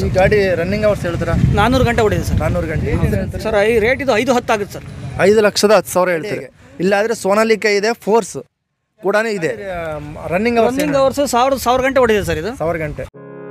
ಈ ಗಾಡಿ running hours ಹೇಳ್ತೀರಾ ನಾನ್ನೂರು ಗಂಟೆ ಹೊಡಿದೆ ಸರ್ ನಾನ್ನೂರು ಗಂಟೆ ಸರ್ ಐ ರೇಟ್ ಇದು ಐದು ಹತ್ತು ಆಗುತ್ತೆ ಸರ್ ಐದು ಲಕ್ಷದ ಹತ್ತು ಸಾವಿರ ಹೇಳ್ತೀರಿ ಇಲ್ಲಾದ್ರೆ ಸೋನಾಲಿಕ ಇದೆ ಫೋರ್ಸ್ ಕೂಡ ಇದೆ ರನ್ನಿಂಗ್ ಅವರ್ಸ್ ರನ್ನಿಂಗ್ ಅವರ್ಸ್ ಸಾವಿರ ಸಾವಿರ ಗಂಟೆ ಹೊಡಿದೆ ಸರ್ ಇದು ಸಾವಿರ ಗಂಟೆ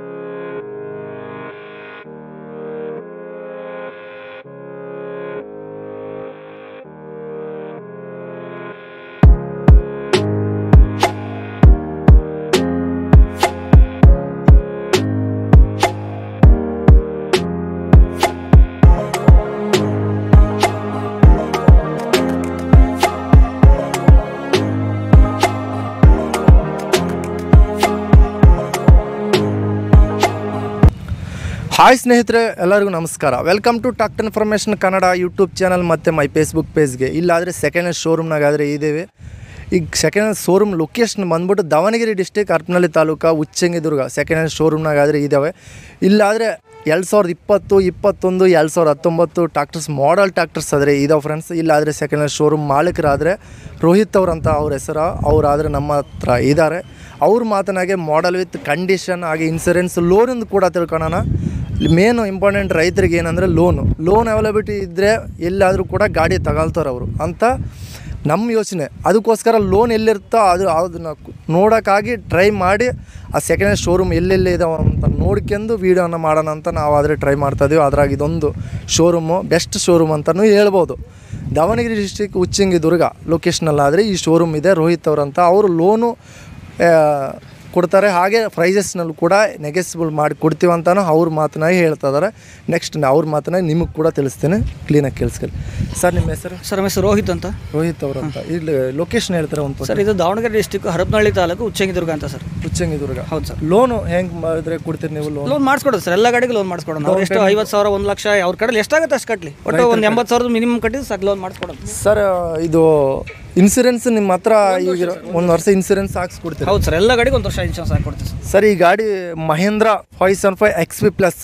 ಹಾಯ್ ಸ್ನೇಹಿತರೆ ಎಲ್ಲರಿಗೂ ನಮಸ್ಕಾರ welcome to tact information Kannada YouTube channel ಮತ್ತು ಮೈ ಫೇಸ್ಬುಕ್ ಪೇಜ್ಗೆ ಇಲ್ಲಾದರೆ ಸೆಕೆಂಡ್ ಹ್ಯಾಂಡ್ ಶೋರೂಮ್ನಾಗಾದರೆ ಇದ್ದೇವೆ ಈಗ ಸೆಕೆಂಡ್ ಹ್ಯಾಂಡ್ ಶೋರೂಮ್ ಲೊಕೇಶನ್ ಬಂದ್ಬಿಟ್ಟು Davanagere district Harapanahalli taluk Uchchangidurga second hand ಶೋರೂಮ್ನಾಗಾದರೆ ಇದ್ದಾವೆ ಇಲ್ಲಾದರೆ ಎರಡು ಸಾವಿರದ ಇಪ್ಪತ್ತು ಇಪ್ಪತ್ತೊಂದು ಎರಡು ಸಾವಿರದ ಹತ್ತೊಂಬತ್ತು ಟ್ರಾಕ್ಟರ್ಸ್ ಮಾಡಲ್ ಟ್ರಾಕ್ಟರ್ಸ್ ಆದರೆ ಇದಾವೆ ಫ್ರೆಂಡ್ಸ್ ಇಲ್ಲಾದರೆ ಸೆಕೆಂಡ್ ಹ್ಯಾಂಡ್ ಶೋರೂಮ್ ಮಾಲೀಕರಾದರೆ ರೋಹಿತ್ ಅವ್ರಂತ ಅವ್ರ ಹೆಸರು ಅವರಾದರೆ ನಮ್ಮ ಹತ್ರ ಇದ್ದಾರೆ ಅವ್ರ ಮಾತನಾಗೆ ಮಾಡಲ್ ವಿತ್ ಕಂಡೀಷನ್ ಹಾಗೆ ಇನ್ಸೂರೆನ್ಸ್ ಲೋನಿಂದ ಕೂಡ ತಿಳ್ಕೊಳ್ಳೋಣ ಮೇನು ಇಂಪಾರ್ಟೆಂಟ್ ರೈತರಿಗೆ ಏನಂದರೆ ಲೋನು ಲೋನ್ ಅವೈಲಬಿಲಿಟಿ ಇದ್ದರೆ ಎಲ್ಲಾದರೂ ಕೂಡ ಗಾಡಿ ತಗೊಳ್ತಾರೆ ಅವರು ಅಂತ ನಮ್ಮ ಯೋಚನೆ ಅದಕ್ಕೋಸ್ಕರ ಲೋನ್ ಎಲ್ಲಿರುತ್ತೋ ಅದು ಅದನ್ನ ನೋಡೋಕ್ಕಾಗಿ ಟ್ರೈ ಮಾಡಿ ಆ ಸೆಕೆಂಡ್ ಹ್ಯಾಂಡ್ ಶೋರೂಮ್ ಎಲ್ಲೆಲ್ಲಿ ಇದಾವೆ ಅಂತ ನೋಡ್ಕೊಂಡು ವೀಡಿಯೋನ ಮಾಡೋಣ ಅಂತ ನಾವು ಆದರೆ ಟ್ರೈ ಮಾಡ್ತಾಯಿದ್ದೀವಿ ಅದ್ರಾಗ ಇದೊಂದು ಶೋರೂಮು ಬೆಸ್ಟ್ ಶೋರೂಮ್ ಅಂತಲೂ ಹೇಳ್ಬೋದು ದಾವಣಗೆರೆ ಡಿಸ್ಟಿಕ್ ಉಚ್ಚಂಗಿ ದುರ್ಗ ಲೊಕೇಶನಲ್ಲಾದರೆ ಈ ಶೋರೂಮ್ ಇದೆ ರೋಹಿತ್ ಅವರಂತ ಅವರು ಲೋನು ಆ, ಕೊಡ್ತಾರೆ ಹಾಗೆ ಪ್ರೈಸಸ್ನಲ್ಲಿ ಕೂಡ ನೆಗೆಸಿಬಲ್ ಮಾಡಿ ಕೊಡ್ತೀವಿ ಅಂತಾನು ಅವ್ರ ಮಾತನಾಗಿ ಹೇಳ್ತಾ ಇದ್ದಾರೆ ನೆಕ್ಸ್ಟ್ ಅವ್ರ ಮಾತನಾಗಿ ನಿಮಗೆ ಕೂಡ ತಿಳಿಸ್ತೇನೆ ಕ್ಲೀನಾಗಿ ಕೇಳಿಸ್ಕೊಳ್ಳಿ ಸರ್ ನಿಮ್ಮ ಹೆಸರು ಸರ್ ನಮ್ಮ ಹೆಸರು ರೋಹಿತ್ ಅಂತ ರೋಹಿತ್ ಅವರು ಅಂತ ಇಲ್ಲಿ ಲೊಕೇಶನ್ ಹೇಳ್ತಾರೆ ಒಂದು ಸರ್ ಇದು ದಾವಣಗೆರೆ ಡಿಸ್ಟಿಕ್ ಹರಪನಹಳ್ಳಿ ತಾಲೂಕು ಉಚ್ಚಂಗಿದುರ್ಗ ಅಂತ ಸರ್ ಉಚ್ಚಂಗಿ ದುರ್ಗ ಹೌದು ಸರ್ ಲೋನು ಹೆಂಗೆ ಮಾಡಿದ್ರೆ ಕೊಡ್ತೀರಿ ನೀವು ಲೋನ್ ಲೋನ್ ಮಾಡಿಸ್ಕೊಡೋದು ಸರ್ ಎಲ್ಲ ಗಾಡಿಗೆ ಲೋನ್ ಮಾಡಿಸ್ಕೊಡೋಣ ಅವ್ರು ಎಷ್ಟು ಐವತ್ತು ಸಾವಿರ ಒಂದು ಲಕ್ಷ ಅವ್ರ ಕಡೆ ಎಷ್ಟಾಗುತ್ತೆ ಅಷ್ಟು ಕಟ್ಟಲಿ ಒಟ್ಟು ಒಂದು ಎಂಬತ್ತು ಸಾವಿರದ ಮಿನಿಮಮ್ ಕಟ್ಟಿದ್ರೆ ಸಾಕು ಲೋನ್ ಮಾಡಿಸ್ಕೊಡೋದು ಸರ್ ಇದು ಇನ್ಸೂರೆನ್ಸ್ ನಿಮ್ಮ ಹತ್ರ ಈಗ ಒಂದು ವರ್ಷ ಇನ್ಸೂರೆನ್ಸ್ ಹಾಕ್ಸ್ಕೊಡ್ತೀರಿ ಹೌದು ಸರ್ ಎಲ್ಲ ಗಾಡಿಗೆ ಒಂದು ವರ್ಷ ಇನ್ಶೂರೆನ್ಸ್ ಹಾಕೊಡ್ತೀವಿ ಸರ್ ಸರ್ ಈ ಗಾಡಿ Mahindra five seven five X V plus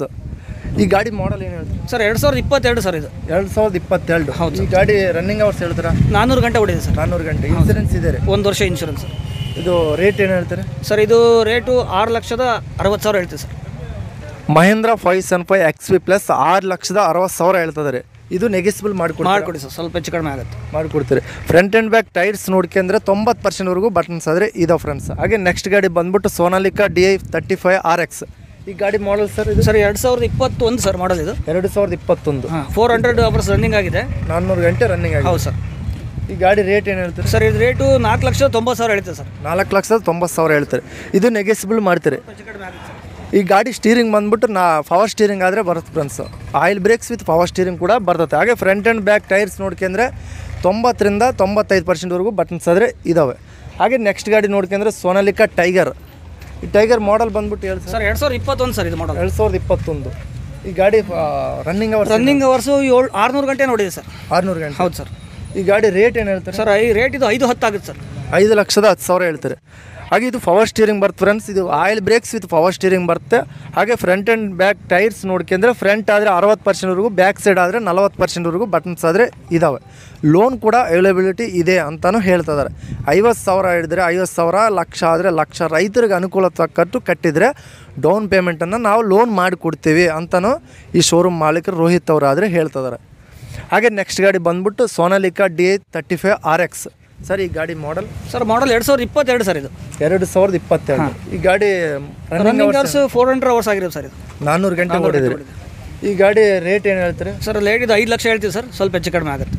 ಈ ಗಾಡಿ ಮಾಡಲ್ ಏನು ಹೇಳ್ತೀರಿ ಸರ್ ಎರಡು ಸಾವಿರದ ಇಪ್ಪತ್ತೆರಡು ಸರ್ ಇದು ಎರಡು ಸಾವಿರದ ಇಪ್ಪತ್ತೆರಡು ಹೌದು. ಈ ಗಾಡಿ ರನ್ನಿಂಗ್ ಅವರ್ಸ್ ಹೇಳ್ತೀರಾ ನಾನ್ನೂರು ಗಂಟೆ ಹೊಡಿದೆ ಸರ್ ನಾನ್ನೂರು ಗಂಟೆ ಇನ್ಸೂರೆನ್ಸ್ ಇದೆ ರೀ ಒಂದು ವರ್ಷ ಇನ್ಶೂರೆನ್ಸ್ ಇದು ರೇಟ್ ಏನು ಹೇಳ್ತಾರೆ ಸರ್ ಇದು ರೇಟು ಆರು ಲಕ್ಷದ ಅರವತ್ತು ಸಾವಿರ ಹೇಳ್ತೀವಿ sir Mahindra five seven five X V plus ಆರು ಲಕ್ಷದ ಅರವತ್ತು ಸಾವಿರ ಹೇಳ್ತದೆ ರೀ ಇದು ನೆಗೆಸಿಬಲ್ ಮಾಡಿಕೊಡ್ತೀವಿ ಮಾಡಿಕೊಡಿ ಸರ್ ಸ್ವಲ್ಪ ಹೆಚ್ಚು ಕಡಿಮೆ ಆಗುತ್ತೆ ಮಾಡಿಕೊಡ್ತೀರಿ ಫ್ರಂಟ್ ಆ್ಯಂಡ್ ಬ್ಯಾಕ್ ಟೈರ್ಸ್ ನೋಡ್ಕೊಂಡ್ರೆ ತೊಂಬತ್ತು ಪರ್ಸೆಂಟ್ವರೆಗೂ ಬಟನ್ಸ್ ಆದರೆ ಇದಾವೆ ಫ್ರೆಂಡ್ಸ್ ಹಾಗೆ ನೆಕ್ಸ್ಟ್ ಗಾಡಿ ಬಂದ್ಬಿಟ್ಟು Sonalika D I thirty five R X ಈ ಗಾಡಿ ಮಾಡಲ್ ಸರ್ ಇದು ಸರ್ ಎರಡು ಸಾವಿರದ ಇಪ್ಪತ್ತೊಂದು ಸರ್ ಮಾಡಲ್ ಇದು ಎರಡು ಸಾವಿರದ ಇಪ್ಪತ್ತೊಂದು ಹಾಂ ಫೋರ್ ಹಂಡ್ರೆಡ್ ಅವರ್ಸ್ ರನ್ನಿಂಗ್ ಆಗಿದೆ ನಾನ್ನೂರು ಗಂಟೆ ರನ್ನಿಂಗ್ ಆಗಿದೆ ಹೌದು ಸರ್ ಈ ಗಾಡಿ ರೇಟ್ ಏನು ಹೇಳ್ತೀರಿ ಸರ್ ಇದು ರೇಟು ನಾಲ್ಕು ಲಕ್ಷ ತೊಂಬತ್ತು ಸಾವಿರ ಹೇಳ್ತೀವಿ ಸರ್ ನಾಲ್ಕು ಲಕ್ಷದ ತೊಂಬತ್ತು ಸಾವಿರ ಹೇಳ್ತಾರೆ ಇದು ನೆಗೆಸಿಬಲ್ ಮಾಡ್ತೀರಿ ಹೆಚ್ಚು ಕಡಿಮೆ ಆಗುತ್ತೆ ಸರ್ ಈ ಗಾಡಿ ಸ್ಟೀರಿಂಗ್ ಬಂದ್ಬಿಟ್ಟು ನಾ ಪವರ್ ಸ್ಟೀರಿಂಗ್ ಆದರೆ ಬರುತ್ತೆ friends oil brakes with power steering ಕೂಡ ಬರ್ತದೆ ಹಾಗೆ ಫ್ರಂಟ್ ಆ್ಯಂಡ್ ಬ್ಯಾಕ್ ಟೈರ್ಸ್ ನೋಡ್ಕೊಂಡ್ರೆ ತೊಂಬತ್ತರಿಂದ ತೊಂಬತ್ತೈದು ಪರ್ಸೆಂಟ್ವರೆಗೂ ಬಟನ್ಸ್ ಆದರೆ ಇದ್ದಾವೆ ಹಾಗೆ ನೆಕ್ಸ್ಟ್ ಗಾಡಿ ನೋಡ್ಕೊಂಡ್ರೆ ಸೋನಾಲಿಕಾ ಟೈಗರ್ ಈ ಟೈಗರ್ ಮಾಡಲ್ ಬಂದ್ಬಿಟ್ಟು ಹೇಳಿ ಸರ್ ಸರ್ ಎರಡು ಸಾವಿರದ ಇಪ್ಪತ್ತೊಂದು ಸರ್ ಇದು ಮಾಡಲ್ ಎರಡು ಸಾವಿರದ ಇಪ್ಪತ್ತೊಂದು ಈ ಗಾಡಿ ರನ್ನಿಂಗ್ ಅವರ್ಸ್ ರನ್ನಿಂಗ್ ಅವರ್ಸು ಏಳು ಆರುನೂರು ಗಂಟೆ ನೋಡಿದೆ ಸರ್ ಆರುನೂರು ಗಂಟೆ ಹೌದು ಸರ್ ಈ ಗಾಡಿ ರೇಟ್ ಏನು ಹೇಳ್ತಾರೆ ಸರ್ ಐ ರೇಟ್ ಇದು ಐದು ಹತ್ತು ಆಗುತ್ತೆ ಸರ್ ಐದು ಲಕ್ಷದ ಹತ್ತು ಸಾವಿರ ಹೇಳ್ತಾರೆ ಹಾಗೆ ಇದು ಪವರ್ ಸ್ಟೀರಿಂಗ್ ಬರುತ್ತೆ ಫ್ರೆಂಡ್ಸ್ ಇದು oil brakes with power steering ಬರುತ್ತೆ ಹಾಗೆ ಫ್ರಂಟ್ ಆ್ಯಂಡ್ ಬ್ಯಾಕ್ ಟೈರ್ಸ್ ನೋಡ್ಕೊಂಡ್ರೆ ಫ್ರಂಟ್ ಆದರೆ ಅರವತ್ತು ಪರ್ಸೆಂಟ್ವರೆಗೂ ಬ್ಯಾಕ್ ಸೈಡ್ ಆದರೆ ನಲವತ್ತು ಪರ್ಸೆಂಟ್ವರೆಗೂ ಬಟನ್ಸ್ ಆದರೆ ಇದ್ದಾವೆ ಲೋನ್ ಕೂಡ ಅವೈಲಬಿಲಿಟಿ ಇದೆ ಅಂತಲೂ ಹೇಳ್ತಿದ್ದಾರೆ ಐವತ್ತು ಸಾವಿರ ಹಿಡಿದ್ರೆ ಐವತ್ತು ಸಾವಿರ ಲಕ್ಷ ಆದರೆ ಲಕ್ಷ ರೈತರಿಗೆ ಅನುಕೂಲ ತಕ್ಕಟ್ಟು ಕಟ್ಟಿದರೆ ಡೌನ್ ಪೇಮೆಂಟನ್ನು ನಾವು ಲೋನ್ ಮಾಡಿಕೊಡ್ತೀವಿ ಅಂತಲೂ ಈ ಶೋರೂಮ್ ಮಾಲೀಕರು ರೋಹಿತ್ ಅವರಾದರೆ ಹೇಳ್ತಿದ್ದಾರೆ ಹಾಗೆ ನೆಕ್ಸ್ಟ್ ಗಾಡಿ ಬಂದ್ಬಿಟ್ಟು Sonalika D thirty five R X sir ಈ ಗಾಡಿ ಮಾಡಲ್ ಸರ್ ಮಾಡಲ್ ಎರಡು ಸಾವಿರದ ಇಪ್ಪತ್ತೆರಡು ಸರ್ ಇದು ಎರಡು ಸಾವಿರದ ಇಪ್ಪತ್ತೆರಡು ಈ ಗಾಡಿ running running hours four hundred hours ಆಗಿರೋದು ಸರ್ ಇದು ನಾನ್ನೂರು ಗಂಟೆ ಓಡಿದ್ರಿ ಈ ಗಾಡಿ ರೇಟ್ ಏನು ಹೇಳ್ತಾರೆ ಸರ್ ಲೇಟ್ ಇದು ಐದು ಲಕ್ಷ ಹೇಳ್ತೀವಿ ಸರ್ ಸ್ವಲ್ಪ ಹೆಚ್ಚು ಕಡಿಮೆ ಆಗುತ್ತೆ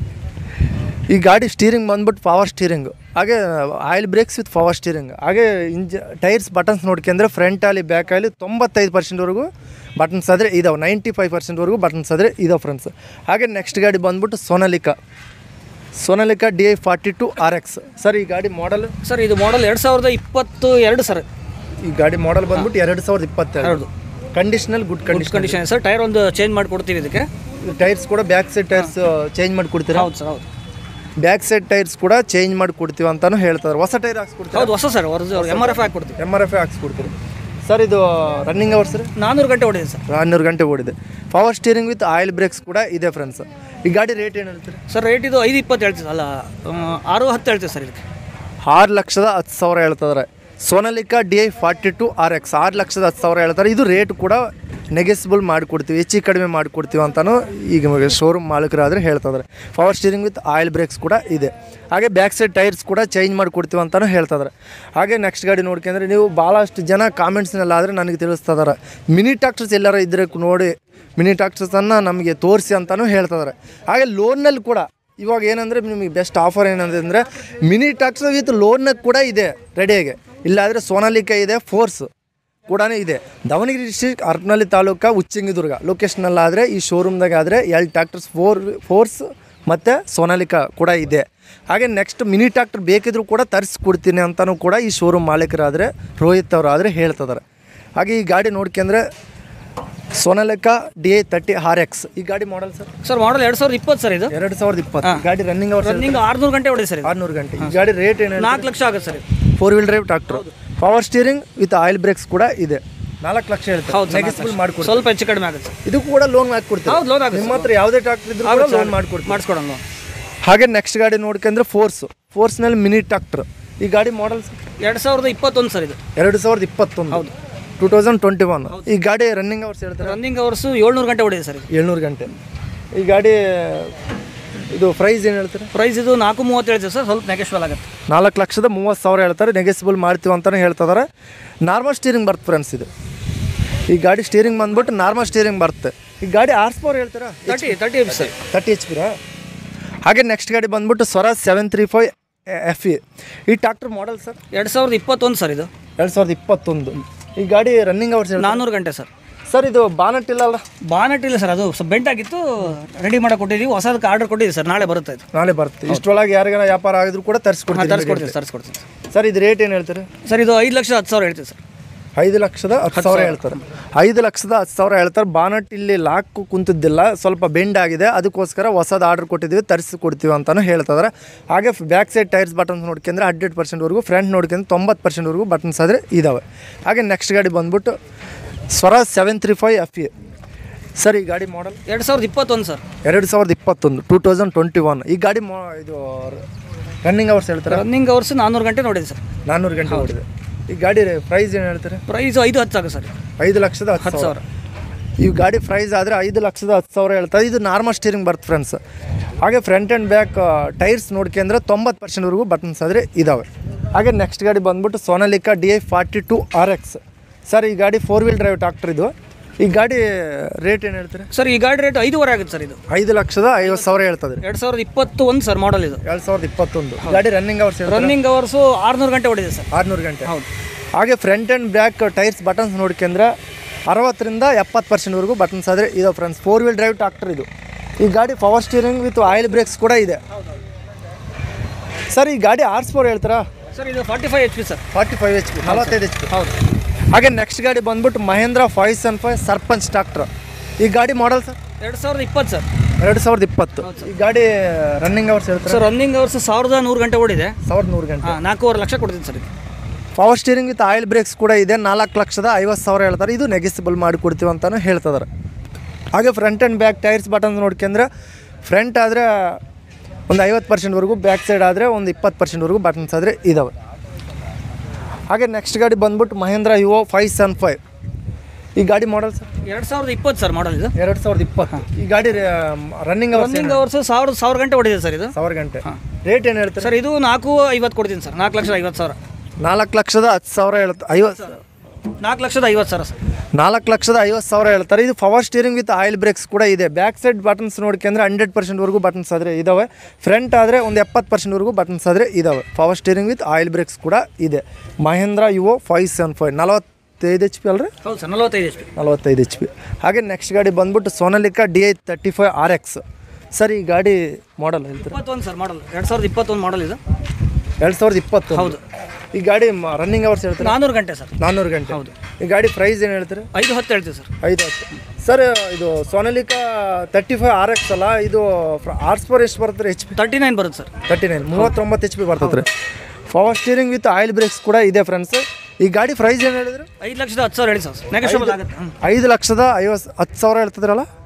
ಈ ಗಾಡಿ ಸ್ಟೀರಿಂಗ್ ಬಂದ್ಬಿಟ್ಟು ಪವರ್ ಸ್ಟೀರಿಂಗ್ ಹಾಗೆ oil brakes with power steering ಹಾಗೆ ಇಂಜ ಟೈರ್ಸ್ ಬಟನ್ಸ್ ನೋಡ್ಕೊಂಡ್ರೆ ಫ್ರಂಟ್ ಅಲ್ಲಿ ಬ್ಯಾಕ್ ಅಲ್ಲಿ ತೊಂಬತ್ತೈದು ಪರ್ಸೆಂಟ್ವರೆಗೂ ಬಟನ್ಸ್ ಆದರೆ ಇದಾವೆ ನೈಂಟಿ ಫೈವ್ ಪರ್ಸೆಂಟ್ವರೆಗೂ ಬಟನ್ಸ್ ಆದರೆ ಇದಾವೆ ಫ್ರೆಂಡ್ಸ್ ಹಾಗೆ ನೆಕ್ಸ್ಟ್ ಗಾಡಿ ಬಂದ್ಬಿಟ್ಟು Sonalika Sonalika D I forty two R X sir ಈ ಗಾಡಿ ಮಾಡಲ್ ಸರ್ ಇದು ಮಾಡಲ್ ಎರಡು ಸಾವಿರದ ಇಪ್ಪತ್ತು ಎರಡು ಸರ್ ಈ ಗಾಡಿ ಮಾಡಲ್ ಬಂದ್ಬಿಟ್ಟು ಎರಡು ಸಾವಿರದ ಇಪ್ಪತ್ತೆರಡು ಹೌದು conditional good good condition condition sir tyre ಒಂದು ಚೇಂಜ್ ಮಾಡಿ ಕೊಡ್ತೀವಿ ಇದಕ್ಕೆ ಟೈರ್ಸ್ ಕೂಡ ಬ್ಯಾಕ್ ಸೈಡ್ ಟೈರ್ಸ್ ಚೇಂಜ್ ಮಾಡಿ ಕೊಡ್ತೀರಾ ಹೌದು ಸರ್ ಹೌದು ಬ್ಯಾಕ್ ಸೈಡ್ ಟೈರ್ಸ್ ಕೂಡ ಚೇಂಜ್ ಮಾಡಿ ಕೊಡ್ತೀವಿ ಅಂತಾನು ಹೇಳ್ತಾರೆ ಹೊಸ ಟೈರ್ ಹಾಕ್ಸ್ಕೊಡ್ತೀವಿ ಹೌದು ಹೊಸ sir original M R F ಹಾಕಿ ಕೊಡ್ತೀವಿ ಎಮ್ ಆರ್ ಎಫ್ ಹಾಕ್ಸ್ಕೊಡ್ತೀರಿ ಸರ್ ಇದು ರನ್ನಿಂಗ್ ಅವರ್ಸ್ ರೀ ನಾನ್ನೂರು ಗಂಟೆ ಹೊಡಿದೆ ಸರ್ ಹನ್ನೂರು ಗಂಟೆ ಓಡಿದೆ power steering with oil brakes ಕೂಡ ಇದೆ ಫ್ರೆಂಡ್ಸ್ ಈ ಗಾಡಿ ರೇಟ್ ಏನು ಹೇಳ್ತೀರಿ ಸರ್ ರೇಟ್ ಇದು ಐದು ಇಪ್ಪತ್ತು ಹೇಳ್ತೀವಿ ಅಲ್ಲ ಆ, ಆರು ಹತ್ತು ಹೇಳ್ತೀವಿ ಸರ್ ಇದಕ್ಕೆ ಆರು ಲಕ್ಷದ ಹತ್ತು ಸಾವಿರ ಹೇಳ್ತಿದ್ದಾರೆ Sonalika D I forty two R X ಆರು ಲಕ್ಷದ ಹತ್ತು ಸಾವಿರ ಹೇಳ್ತಾರೆ ಇದು ರೇಟ್ ಕೂಡ ನೆಗೆಸಿಬಲ್ ಮಾಡಿಕೊಡ್ತೀವಿ ಹೆಚ್ಚು ಕಡಿಮೆ ಮಾಡಿಕೊಡ್ತೀವಿ ಅಂತಲೂ ಈಗ ಶೋರೂಮ್ ಮಾಲೀಕರಾದರೆ ಹೇಳ್ತಿದ್ದಾರೆ power steering with oil brakes ಕೂಡ ಇದೆ ಹಾಗೆ ಬ್ಯಾಕ್ ಸೈಡ್ ಟೈರ್ಸ್ ಕೂಡ ಚೇಂಜ್ ಮಾಡಿಕೊಡ್ತೀವಿ ಅಂತಲೂ ಹೇಳ್ತಿದ್ದಾರೆ ಹಾಗೆ ನೆಕ್ಸ್ಟ್ ಗಾಡಿ ನೋಡ್ಕೊಂಡ್ರೆ ನೀವು ಭಾಳಷ್ಟು ಜನ ಕಾಮೆಂಟ್ಸ್ನೆಲ್ಲ ಆದರೆ ನನಗೆ ತಿಳಿಸ್ತಿದ್ದಾರೆ ಮಿನಿ ಟ್ರಾಕ್ಟರ್ಸ್ ಎಲ್ಲಾರ ಇದ್ರೆ ನೋಡಿ ಮಿನಿ ಟ್ರಾಕ್ಟರ್ಸನ್ನು ನಮಗೆ ತೋರಿಸಿ ಅಂತಲೂ ಹೇಳ್ತಿದ್ದಾರೆ ಹಾಗೆ ಲೋನ್ನಲ್ಲಿ ಕೂಡ ಇವಾಗ ಏನಂದರೆ ನಿಮಗೆ ಬೆಸ್ಟ್ ಆಫರ್ ಏನಂತಂದರೆ ಮಿನಿ ಟ್ರಾಕ್ಟರ್ ವಿತ್ ಲೋನ್ನಾಗ ಕೂಡ ಇದೆ ರೆಡಿಯಾಗಿ ಇಲ್ಲಾದರೆ ಸೋನಾಲಿಕಾ ಇದೆ ಫೋರ್ಸ್ ಕೂಡ ಇದೆ ದಾವಣಗೆರೆ ಡಿಸ್ಟ್ರಿಕ್ಟ್ ಹರಪನಹಳ್ಳಿ ತಾಲೂಕು ಉಚ್ಚಂಗಿದುರ್ಗ ಲೊಕೇಶನಲ್ಲಾದರೆ ಈ ಶೋರೂಮ್ದಾಗ ಆದರೆ ಎರಡು ಟ್ಯಾಕ್ಟರ್ಸ್ ಫೋರ್ ಫೋರ್ಸ್ ಮತ್ತು ಸೋನಾಲಿಕಾ ಕೂಡ ಇದೆ ಹಾಗೆ ನೆಕ್ಸ್ಟ್ ಮಿನಿ ಟ್ರಾಕ್ಟರ್ ಬೇಕಿದ್ರೂ ಕೂಡ ತರಿಸ್ಕೊಡ್ತೀನಿ ಅಂತಲೂ ಕೂಡ ಈ ಶೋರೂಮ್ ಮಾಲೀಕರಾದರೆ ರೋಹಿತ್ ಅವರು ಆದರೆ ಹೇಳ್ತಿದ್ದಾರೆ ಹಾಗೆ ಈ ಗಾಡಿ ನೋಡ್ಕೊಂಡ್ರೆ Sonalika D I thirty R X ಈ ಗಾಡಿ ಮಾಡಲ್ ಸರ್ ಸರ್ ಮಾಡಲ್ ಎರಡು ಸಾವಿರದ ಇಪ್ಪತ್ತು ಸರ್ ಇದು ಎರಡು ಸಾವಿರದ ಇಪ್ಪತ್ತು ಗಾಡಿ ರನ್ನಿಂಗ್ ಅವರ್ ರನ್ನಿಂಗ್ ಆರ್ನೂರು ಗಂಟೆ ಹೊಡಿ ಸರ್ ಇದು ಆರುನೂರು ಗಂಟೆ ಈ ಗಾಡಿ ರೇಟ್ ಏನು ನಾಲ್ಕು ಲಕ್ಷ ಆಗುತ್ತೆ ಸರ್ ಇದು four wheel drive tractor power steering with oil brakes ಕೂಡ ಇದೆ ನಾಲ್ಕು ಲಕ್ಷ ಹೇಳ್ತಾರೆ ಹೌದು ಸರ್, ನೆಗೆಸಿಬಲ್ ಮಾಡ್ಕೊಡ್ತೀವಿ ಸ್ವಲ್ಪ ಹೆಚ್ಚು ಕಡಿಮೆ ಆಗುತ್ತೆ ಸರ್ ಇದು ಕೂಡ ಲೋನ್ ಹಾಕ್ಕೊಡ್ತೀವಿ ಹೌದು ಲೋನ್ ಆಗುತ್ತೆ ನಿಮ್ಮ ಹತ್ರ ಯಾವುದೇ ಟ್ರಾಕ್ಟರ್ ಇದ್ರೂ ಕೂಡ ಲೋನ್ ಮಾಡ್ಕೊಡ್ತೀವಿ ಮಾಡಿಸ್ಕೊಡೋಣ ಲೋನ್ ಹಾಗೆ ನೆಕ್ಸ್ಟ್ ಗಾಡಿ ನೋಡ್ಕೊಂಡ್ರೆ ಫೋರ್ಸ್ ಫೋರ್ಸ್ನಲ್ಲಿ ಮಿನಿ ಟ್ರಾಕ್ಟರ್ ಈ ಗಾಡಿ ಮಾಡಲ್ಸ್ ಎರಡು ಸಾವಿರದ ಇಪ್ಪತ್ತೊಂದು ಸರ್ ಇದು ಎರಡು ಸಾವಿರದ ಇಪ್ಪತ್ತೊಂದು ಹೌದು ಟೂ ತೌಸಂಡ್ ಟ್ವೆಂಟಿ ಒನ್ ಈ ಗಾಡಿ ರನ್ನಿಂಗ್ ಅವರ್ಸ್ ಹೇಳ್ತಾರೆ ರನ್ನಿಂಗ್ ಅವರ್ಸು ಏಳ್ನೂರು ಗಂಟೆ ಹೊಡಿದೆ ಸರ್ ಇದು ಏಳ್ನೂರು ಗಂಟೆ ಈ ಗಾಡಿ ಇದು ಪ್ರೈಸ್ ಏನು ಹೇಳ್ತಾರೆ ಪ್ರೈಸ್ ಇದು ನಾಲ್ಕು ಮೂವತ್ತು ಹೇಳ್ತೀವಿ ಸರ್ ಸ್ವಲ್ಪ ನೆಗೆಶ್ವಲ್ ಆಗುತ್ತೆ ನಾಲ್ಕು ಲಕ್ಷದ ಮೂವತ್ತು ಸಾವಿರ ಹೇಳ್ತಾರೆ ನೆಗೆಸಿಬಲ್ ಮಾಡ್ತೀವಿ ಅಂತಲೇ ಹೇಳ್ತಿದ್ದಾರೆ ನಾರ್ಮಲ್ ಸ್ಟೀರಿಂಗ್ ಬರುತ್ತೆ ಫ್ರೆಂಡ್ಸ್ ಇದು ಈ ಗಾಡಿ ಸ್ಟೀರಿಂಗ್ ಬಂದ್ಬಿಟ್ಟು ನಾರ್ಮಲ್ ಸ್ಟೀರಿಂಗ್ ಬರುತ್ತೆ ಈ ಗಾಡಿ ಆರ್ಸ್ ಪವರ್ ಹೇಳ್ತೀರಾ thirty thirty F sir thirty H ಪಿರಾ ಹಾಗೆ ನೆಕ್ಸ್ಟ್ ಗಾಡಿ ಬಂದ್ಬಿಟ್ಟು Swaraj seven three five F E ಈ ಟ್ರಾಕ್ಟರ್ ಮಾಡಲ್ ಸರ್ ಎರಡು ಸಾವಿರದ ಇಪ್ಪತ್ತೊಂದು ಸರ್ ಇದು ಎರಡು ಸಾವಿರದ ಇಪ್ಪತ್ತೊಂದು ಈ ಗಾಡಿ ರನ್ನಿಂಗ್ ಅವರ್ಸ್ ನಾನ್ನೂರು ಗಂಟೆ ಸರ್ ಸರ್ ಇದು ಬಾನಟ್ ಇಲ್ಲಲ್ಲ ಬಾನಟ್ ಇಲ್ಲ ಸರ್ ಅದು ಸ್ವಲ್ಪ ಬೆಂಟ್ ಆಗಿತ್ತು ರೆಡಿ ಮಾಡಕ್ಕೆ ಕೊಟ್ಟಿದ್ದೀವಿ ಹೊಸದಕ್ಕೆ ಆರ್ಡರ್ ಕೊಟ್ಟಿದ್ದೀವಿ ಸರ್ ನಾಳೆ ಬರುತ್ತೆ ಇದು ನಾಳೆ ಬರುತ್ತೆ ಇಷ್ಟರೊಳಗೆ ಯಾರಿಗಾರ ವ್ಯಾಪಾರ ಆಗಿದ್ರು ಕೂಡ ತರಿಸ್ಕೊಡ್ತೀನಿ ತರಿಸ್ಕೊಡ್ತೀವಿ ತರಿಸ್ಕೊಡ್ತೀವಿ ಸರ್ ಇದು ರೇಟ್ ಏನು ಹೇಳ್ತಾರೆ ಸರ್ ಇದು ಐದು ಲಕ್ಷ ಹತ್ತು ಸಾವಿರ ಹೇಳ್ತೀವಿ ಸರ್ ಐದು ಲಕ್ಷದ ಹತ್ತು ಸಾವಿರ ಹೇಳ್ತಾರೆ ಐದು ಲಕ್ಷದ ಹತ್ತು ಸಾವಿರ ಹೇಳ್ತಾರೆ ಬಾನಟ್ ಇಲ್ಲಿ ಲಾಕ್ ಕುಂತಿದ್ದಿಲ್ಲ ಸ್ವಲ್ಪ ಬೆಂಡ್ ಆಗಿದೆ ಅದಕ್ಕೋಸ್ಕರ ಹೊಸದು ಆರ್ಡರ್ ಕೊಟ್ಟಿದ್ದೀವಿ ತರಿಸಿ ಕೊಡ್ತೀವಿ ಅಂತಲೂ ಹೇಳ್ತಿದ್ದಾರೆ ಹಾಗೆ ಬ್ಯಾಕ್ ಸೈಡ್ ಟೈರ್ಸ್ ಬಟನ್ಸ್ ನೋಡ್ಕೊಂಡ್ರೆ ಹಂಡ್ರೆಡ್ ಪರ್ಸೆಂಟ್ವರೆಗೂ ಫ್ರಂಟ್ ನೋಡ್ಕೊಂಡ್ರೆ ತೊಂಬತ್ತು ಪರ್ಸೆಂಟ್ವರೆಗೂ ಬಟನ್ಸ್ ಆದರೆ ಇದ್ದಾವೆ ಹಾಗೆ ನೆಕ್ಸ್ಟ್ ಗಾಡಿ ಬಂದ್ಬಿಟ್ಟು Swaraj seven three five F E sir ಈ ಗಾಡಿ ಮಾಡಲ್ ಎರಡು ಸಾವಿರದ ಇಪ್ಪತ್ತೊಂದು ಸರ್ ಎರಡು ಸಾವಿರದ ಇಪ್ಪತ್ತೊಂದು ಟೂ ತೌಸಂಡ್ ಟ್ವೆಂಟಿ ಒನ್ ಈ ಗಾಡಿ ಮೊ ಇದು ರನ್ನಿಂಗ್ ಅವರ್ಸ್ ಹೇಳ್ತಾರೆ ರನ್ನಿಂಗ್ ಅವರ್ಸ್ ನಾನ್ನೂರು ಗಂಟೆ ನೋಡಿದೆ ಸರ್ ನಾನ್ನೂರು ಗಂಟೆ ಓಡಿದೆ ಈ ಗಾಡಿ ಪ್ರೈಸ್ ಏನು ಹೇಳ್ತಾರೆ ಪ್ರೈಸ್ ಐದು ಹತ್ತು ಆಗುತ್ತೆ ಸರ್ ಐದು ಲಕ್ಷದ ಹತ್ತು ಹತ್ತು ಸಾವಿರ ಸಾವಿರ ಈ ಗಾಡಿ ಪ್ರೈಸ್ ಆದರೆ ಐದು ಲಕ್ಷದ ಹತ್ತು ಸಾವಿರ ಹೇಳ್ತಾರೆ ಇದು ನಾರ್ಮಲ್ ಸ್ಟೀರಿಂಗ್ ಬರುತ್ತೆ ಫ್ರೆಂಡ್ಸ್ ಹಾಗೆ ಫ್ರಂಟ್ ಆ್ಯಂಡ್ ಬ್ಯಾಕ್ ಟೈರ್ಸ್ ನೋಡ್ಕೊಂಡ್ರೆ ತೊಂಬತ್ತು ಪರ್ಸೆಂಟ್ವರೆಗೂ ಬಟನ್ಸ್ ಆದರೆ ಇದ್ದಾವೆ ಹಾಗೆ ನೆಕ್ಸ್ಟ್ ಗಾಡಿ ಬಂದ್ಬಿಟ್ಟು Sonalika D I forty two R X sir ಈ ಗಾಡಿ ಫೋರ್ ವೀಲ್ ಡ್ರೈವ್ ಟ್ರಾಕ್ಟರ್ ಇದು ಈ ಗಾಡಿ ರೇಟ್ ಏನು ಹೇಳ್ತಾರೆ ಸರ್ ಈ ಗಾಡಿ ರೇಟ್ ಐದುವರೆ ಆಗುತ್ತೆ ಸರ್ ಇದು ಐದು ಲಕ್ಷದ ಐವತ್ತು ಸಾವಿರ ಹೇಳ್ತದೆ ಎರಡು ಸಾವಿರದ ಇಪ್ಪತ್ತು ಒಂದು ಸರ್ ಮಾಡಲ್ ಇದು ಎರಡು ಸಾವಿರದ ಇಪ್ಪತ್ತೊಂದು ಗಾಡಿ ರನ್ನಿಂಗ್ ಅವರ್ಸ್ ರನ್ನಿಂಗ್ ಅವರ್ಸು ಆರುನೂರು ಗಂಟೆ ಹೊಡಿದೆ ಸರ್ ಆರುನೂರು ಗಂಟೆ ಹೌದು ಹಾಗೆ front and back tyres buttons ನೋಡ್ಕೊಂಡ್ರೆ ಅರವತ್ತರಿಂದ ಎಪ್ಪತ್ತು ಪರ್ಸೆಂಟ್ವರೆಗೂ ಬಟನ್ಸ್ ಆದರೆ ಇದೆ friends four wheel drive tractor ಇದು ಈ ಗಾಡಿ power steering with oil brakes ಕೂಡ ಇದೆ ಸರ್ ಈ ಗಾಡಿ ಆರ್ಸ್ ಫೋರ್ ಹೇಳ್ತಾರಾ ಸರ್ ಇದು forty five H P sir forty five H P ನಲವತ್ತೈದು ಎಚ್ ಪಿ ಹೌದು ಹಾಗೆ ನೆಕ್ಸ್ಟ್ ಗಾಡಿ ಬಂದ್ಬಿಟ್ಟು Mahindra five seven five Sarpanch tractor ಈ ಗಾಡಿ ಮಾಡಲ್ ಸರ್ ಎರಡು ಸಾವಿರದ ಇಪ್ಪತ್ತು ಸರ್ ಎರಡು ಸಾವಿರದ ಇಪ್ಪತ್ತು ಈ ಗಾಡಿ ರನ್ನಿಂಗ್ ಅವರ್ಸ್ ಹೇಳ್ತಾರೆ ಸರ್ ರನ್ನಿಂಗ್ ಅವರ್ಸ್ ಸಾವಿರದ ನೂರು ಗಂಟೆ ಓಡಿದೆ ಸಾವಿರದ ನೂರು ಗಂಟೆ ಹಾಂ ನಾಲ್ಕೂವರೆ ಲಕ್ಷ ಕೊಡ್ತೀನಿ ಸರ್ ಇದು power steering with oil brakes ಕೂಡ ಇದೆ ನಾಲ್ಕು ಲಕ್ಷದ ಐವತ್ತು ಸಾವಿರ ಹೇಳ್ತಾರೆ ಇದು ನೆಗೆಸಿಬಲ್ ಮಾಡಿ ಕೊಡ್ತೀವಿ ಅಂತಲೂ ಹೇಳ್ತಿದ್ದಾರೆ ಹಾಗೆ front and back tyres buttons ನೋಡ್ಕೊಂಡ್ರೆ ಫ್ರಂಟ್ ಆದರೆ ಒಂದು ಐವತ್ತು ಪರ್ಸೆಂಟ್ವರೆಗೂ ಬ್ಯಾಕ್ ಸೈಡ್ ಆದರೆ ಒಂದು ಇಪ್ಪತ್ತು ಪರ್ಸೆಂಟ್ವರೆಗೂ ಬಟನ್ಸ್ ಆದರೆ ಇದ್ದಾವೆ ಹಾಗೆ ನೆಕ್ಸ್ಟ್ ಗಾಡಿ ಬಂದ್ಬಿಟ್ಟು Mahindra Yuvo five seven five ಈ ಗಾಡಿ ಮಾಡಲ್ ಸರ್ ಎರಡು ಸಾವಿರದ ಇಪ್ಪತ್ತು ಸರ್ ಮಾಡಲ್ ಇದು ಎರಡು ಸಾವಿರದ ಇಪ್ಪತ್ತು ಈ ಗಾಡಿ ರನ್ನಿಂಗ್ ಅವರ್ಸ್ ರನ್ನಿಂಗ್ ಅವರ್ಸ್ ಸಾವಿರದ ಸಾವಿರ ಗಂಟೆ ಹೊಡಿದೆ ಸರ್ ಇದು ಸಾವಿರ ಗಂಟೆ ರೇಟ್ ಏನು ಹೇಳ್ತಾರೆ ಸರ್ ಇದು ನಾಲ್ಕು ಐವತ್ತು ಕೊಡ್ತೀನಿ ಸರ್ ನಾಲ್ಕು ಲಕ್ಷದ ಐವತ್ತು ಸಾವಿರ ನಾಲ್ಕು ಲಕ್ಷದ ಹತ್ತು ಸಾವಿರ ಹೇಳ್ತಾರೆ ಐವತ್ತು ನಾಲ್ಕು ಲಕ್ಷದ ಐವತ್ತು ಸಾವಿರ ಸರ್ ನಾಲ್ಕು ಲಕ್ಷದ ಐವತ್ತು ಸಾವಿರ ಹೇಳ್ತಾರೆ ಇದು power steering with oil brakes ಕೂಡ ಇದೆ ಬ್ಯಾಕ್ ಸೈಡ್ ಬಟನ್ಸ್ ನೋಡ್ಕೊಂಡ್ರೆ ಹಂಡ್ರೆಡ್ ಪರ್ಸೆಂಟ್ವರೆಗೂ ಬಟನ್ಸ್ ಆದರೆ ಇದಾವೆ ಫ್ರಂಟ್ ಆದರೆ ಒಂದು ಎಪ್ಪತ್ತು ಪರ್ಸೆಂಟ್ವರೆಗೂ ಬಟನ್ಸ್ ಆದರೆ ಇದಾವೆ power steering with oil brakes ಕೂಡ ಇದೆ Mahindra Yuvo five seven five ನಲವತ್ತೈದು ಎಚ್ ಪಿ ಅಲ್ರಿ ಹೌದು ಸರ್ ನಲವತ್ತೈದು ಎಚ್ ಪಿ ನಲವತ್ತೈದು ಎಚ್ ಪಿ ಹಾಗೆ ನೆಕ್ಸ್ಟ್ ಗಾಡಿ ಬಂದ್ಬಿಟ್ಟು Sonalika D I thirty five R X sir ಈ ಗಾಡಿ ಮಾಡಲ್ ಹೇಳ್ತಾರೆ ಇಪ್ಪತ್ತೊಂದು ಸರ್ ಮಾಡಲ್ ಎರಡು ಸಾವಿರದ ಇಪ್ಪತ್ತೊಂದು ಮಾಡಲ್ ಇದು ಎರಡು ಸಾವಿರದ ಇಪ್ಪತ್ತು ಹೌದು. ಈ ಗಾಡಿ ರನ್ನಿಂಗ್ ಅವರ್ಸ್ ಹೇಳ್ತಾರೆ ನಾನ್ನೂರು ಗಂಟೆ ಸರ್ ನಾನ್ನೂರು ಗಂಟೆ ಹೌದು. ಈ ಗಾಡಿ ಪ್ರೈಸ್ ಏನು ಹೇಳ್ತಾರೆ ಐದು ಹತ್ತು ಹೇಳ್ತೀವಿ ಸರ್ ಐದು ಹತ್ತು ಸರ್ ಇದು Sonalika thirty five R X ಅಲ್ಲ ಇದು ಆರ್ಸ್ ಫೋರ್ ಎಷ್ಟು ಬರುತ್ತೆ ಎಚ್ ಪಿ ತರ್ಟಿ ನೈನ್ ಬರುತ್ತೆ ಸರ್ ತರ್ಟಿ ನೈನ್ ಮೂವತ್ತೊಂಬತ್ತು ಎಚ್ ಪಿ ಬರ್ತದೆ ರೀ power steering with oil brakes ಕೂಡ ಇದೆ ಫ್ರೆಂಡ್ಸ್ ಈ ಗಾಡಿ ಪ್ರೈಸ್ ಏನು ಹೇಳಿದ್ರು ಐದು ಲಕ್ಷದ ಹತ್ತು ಸಾವಿರ ಹೇಳಿ ಸರ್ ನೆಗೆಶ್ವಬಲ್ ಆಗುತ್ತೆ ಹ್ಞೂ ಐದು ಲಕ್ಷದ ಐವತ್ತು ಹತ್ತು ಸಾವಿರ ಹೇಳ್ತಿದ್ರಲ್ಲ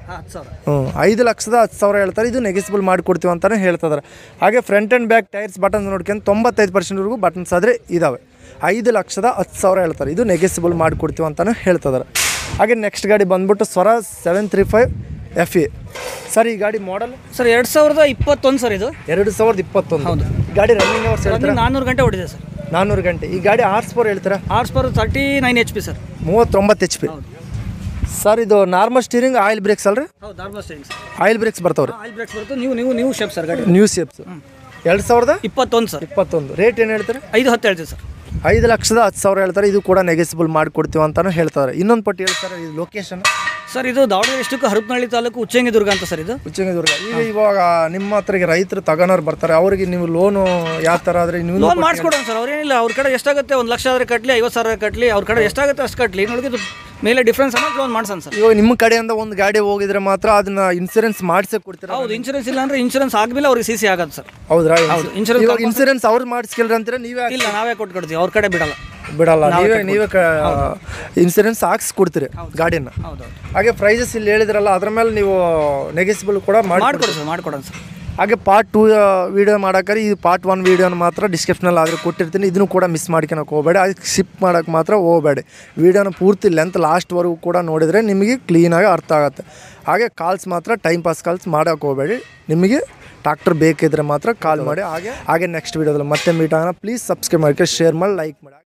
ಹತ್ತು ಸಾವಿರ ಹ್ಞೂ ಐದು ಲಕ್ಷದ ಹತ್ತು ಸಾವಿರ ಹೇಳ್ತಾರೆ ಇದು ನೆಗೆಸಿಬಲ್ ಮಾಡಿಕೊಡ್ತೀವಿ ಅಂತಲೇ ಹೇಳ್ತಿದ್ದಾರೆ ಹಾಗೆ front and back tyres buttons ನೋಡ್ಕೊಂಡು ತೊಂಬತ್ತೈದು ಪರ್ಸೆಂಟ್ವರೆಗೂ ಬಟನ್ಸ್ ಆದರೆ ಇದ್ದಾವೆ ಐದು ಲಕ್ಷದ ಹತ್ತು ಸಾವಿರ ಹೇಳ್ತಾರೆ ಇದು ನೆಗೆಸಿಬಲ್ ಮಾಡಿಕೊಡ್ತೀವಿ ಅಂತಲೇ ಹೇಳ್ತಿದ್ದಾರೆ ಹಾಗೆ ನೆಕ್ಸ್ಟ್ ಗಾಡಿ ಬಂದ್ಬಿಟ್ಟು Swaraj seven three five F E sir ಈ ಗಾಡಿ ಮಾಡಲ್ ಸರ್ ಎರಡು ಸಾವಿರದ ಇಪ್ಪತ್ತೊಂದು ಸರ್ ಇದು ಎರಡು ಸಾವಿರದ ಇಪ್ಪತ್ತೊಂದು ಹೌದು. ಈ ಗಾಡಿ ರನ್ನಿಂಗ್ ಅವರ್ಸ್ ಹೇಳ್ತಾರೆ ನಾನ್ನೂರು ಗಂಟೆ ಹೊಡಿದೆ ಸರ್ ನಾನ್ನೂರು ಗಂಟೆ ಈ ಗಾಡಿ ಆರ್ಸ್ ಫೋರ್ ಹೇಳ್ತೀರಾ horse power thirty nine H P sir ಮೂವತ್ತೊಂಬತ್ತು ಎಚ್ ಪಿ ಹೌದು ಸರ್ ಇದು ನಾರ್ಮಲ್ ಸ್ಟೀರಿಂಗ್ ಆಯಿಲ್ ಬ್ರೇಕ್ಸ್ ಅಲ್ರಿ ಹೌದು normal steering sir oil brakes ಬರ್ತಾವ್ರಿ ಆಯಿಲ್ ಬ್ರೇಕ್ಸ್ ಬರುತ್ತೆ ನೀವು ನೀವು ನೀವು ಶೇಪ್ ಸರ್ ಗಾಡಿ ನ್ಯೂ ಶೇಪ್ಸ್ ಎರಡು ಸಾವಿರದ ಇಪ್ಪತ್ತೊಂದು ಸರ್ ಇಪ್ಪತ್ತೊಂದು ರೇಟ್ ಏನು ಹೇಳ್ತಾರೆ ಐದು ಹತ್ತು ಹೇಳ್ತೀವಿ ಸರ್ ಐದು ಲಕ್ಷದ ಹತ್ತು ಸಾವಿರ ಹೇಳ್ತಾರೆ ಇದು ಕೂಡ ನೆಗೆಸಿಬಲ್ ಮಾಡಿಕೊಡ್ತೀವಿ ಅಂತಾನು ಹೇಳ್ತಾರೆ ಇನ್ನೊಂದು ಪಟ್ಟಿ ಹೇಳ್ತಾರೆ ಇದು ಲೊಕೇಶನ್ ಸರ್ ಇದು ದಾವಣಗೆರೆ ಡಿಸ್ಟಿಕ್ ಹರಪನಹಳ್ಳಿ ತಾಲೂಕು ಉಚ್ಚಂಗಿದುರ್ಗ ಅಂತ ಸರ್ ಇದು ಉಚ್ಚಂಗಿದುರ್ಗ ಈಗ ಇವಾಗ ನಿಮ್ಮ ಹತ್ರಗೆ ರೈತರು ತಗೋನವ್ರು ಬರ್ತಾರೆ ಅವ್ರಿಗೆ ನೀವು ಲೋನು ಯಾವ ಥರ ಆದರೆ ನೀವು ಲೋನ್ ಮಾಡಿಸ್ಕೊಡೋಣ ಸರ್ ಅವ್ರೇನಿಲ್ಲ ಅವ್ರ ಕಡೆ ಎಷ್ಟಾಗುತ್ತೆ ಒಂದು ಲಕ್ಷ ಆದರೆ ಕಟ್ಟಲಿ ಐವತ್ತು ಸಾವಿರ ಕಟ್ಟಲಿ ಅವ್ರ ಕಡೆ ಎಷ್ಟಾಗುತ್ತೆ ಅಷ್ಟು ಕಟ್ಟಲಿ ನೋಡಿ ಇದು ಮೇಲೆ ಡಿಫ್ರೆನ್ಸ್ ಅಮೌಂಟ್ ಲೋನ್ ಮಾಡ್ಸೋಣ ಸರ್ ಇವಾಗ ನಿಮ್ಮ ಕಡೆಯಿಂದ ಒಂದು ಗಾಡಿ ಹೋಗಿದ್ರೆ ಮಾತ್ರ ಅದನ್ನ ಇನ್ಸೂರೆನ್ಸ್ ಮಾಡಿಸೇ ಕೊಡ್ತೀರಾ ಹೌದು ಇನ್ಶೂರೆನ್ಸ್ ಇಲ್ಲ ಅಂದ್ರೆ ಇನ್ಶೂರೆನ್ಸ್ ಆಗಲಿಲ್ಲ ಅವ್ರಿಗೆ ಸಿ ಸಿ ಆಗೋದು ಸರ್ ಹೌದ್ರಾ ಹೌದು, insurance ಇವಾಗ ಇನ್ಸೂರೆನ್ಸ್ ಅವ್ರು ಮಾಡಿಸ್ಕಿಲ್ರಿ ಅಂತೀರಾ ನೀವೇ ಇಲ್ಲ ನಾವೇ ಕೊಟ್ಟು ಕೊಡ್ತೀವಿ ಅವ್ರ ಕಡೆ ಬಿಡಲ್ಲ ಬಿಡಲ್ಲ ನೀವೇ ನೀವೇ ಇನ್ಸೂರೆನ್ಸ್ ಹಾಕ್ಸ್ಕೊಡ್ತೀರಿ ಗಾಡಿನ ಹೌದು ಹಾಗೆ ಪ್ರೈಸಸ್ ಇಲ್ಲಿ ಹೇಳಿದ್ರಲ್ಲ ಅದ್ರ ಮೇಲೆ ನೀವು ನೆಗೆಸಿಬಲ್ ಕೂಡ ಮಾಡಿ ಮಾಡ್ಕೊಡಿ ಸರ್ ಮಾಡ್ಕೊಡೋಣ ಸರ್ ಹಾಗೆ ಪಾರ್ಟ್ ಟೂ ವೀಡಿಯೋ ಮಾಡೋಕ್ಕಾರೆ ಈ ಪಾರ್ಟ್ ಒನ್ ವೀಡಿಯೋನ ಮಾತ್ರ ಡಿಸ್ಕ್ರಿಪ್ಷನಲ್ಲಿ ಆದರೂ ಕೊಟ್ಟಿರ್ತೀನಿ ಇದನ್ನು ಕೂಡ ಮಿಸ್ ಮಾಡ್ಕೊಳಕ್ಕೆ ಹೋಗಬೇಡಿ ಅದಕ್ಕೆ ಶಿಪ್ ಮಾಡೋಕ್ಕೆ ಮಾತ್ರ ಹೋಗಬೇಡಿ ವೀಡಿಯೋನ ಪೂರ್ತಿ ಲೆಂತ್ ಲಾಸ್ಟ್ವರೆಗೂ ಕೂಡ ನೋಡಿದರೆ ನಿಮಗೆ ಕ್ಲೀನಾಗಿ ಅರ್ಥ ಆಗುತ್ತೆ ಹಾಗೆ ಕಾಲ್ಸ್ ಮಾತ್ರ ಟೈಮ್ ಪಾಸ್ ಕಾಲ್ಸ್ ಮಾಡೋಕ್ಕೆ ಹೋಗಬೇಡಿ ನಿಮಗೆ ಟ್ರಾಕ್ಟರ್ ಬೇಕಿದ್ರೆ ಮಾತ್ರ ಕಾಲ್ ಮಾಡಿ ಹಾಗೆ ಹಾಗೆ ನೆಕ್ಸ್ಟ್ ವೀಡಿಯೋದಲ್ಲಿ ಮತ್ತೆ ಮೀಟ್ ಆಗೋಣ ಪ್ಲೀಸ್ ಸಬ್ಸ್ಕ್ರೈಬ್ ಮಾಡ್ಕೊಂಡು ಶೇರ್ ಮಾಡಿ ಲೈಕ್ ಮಾಡಿ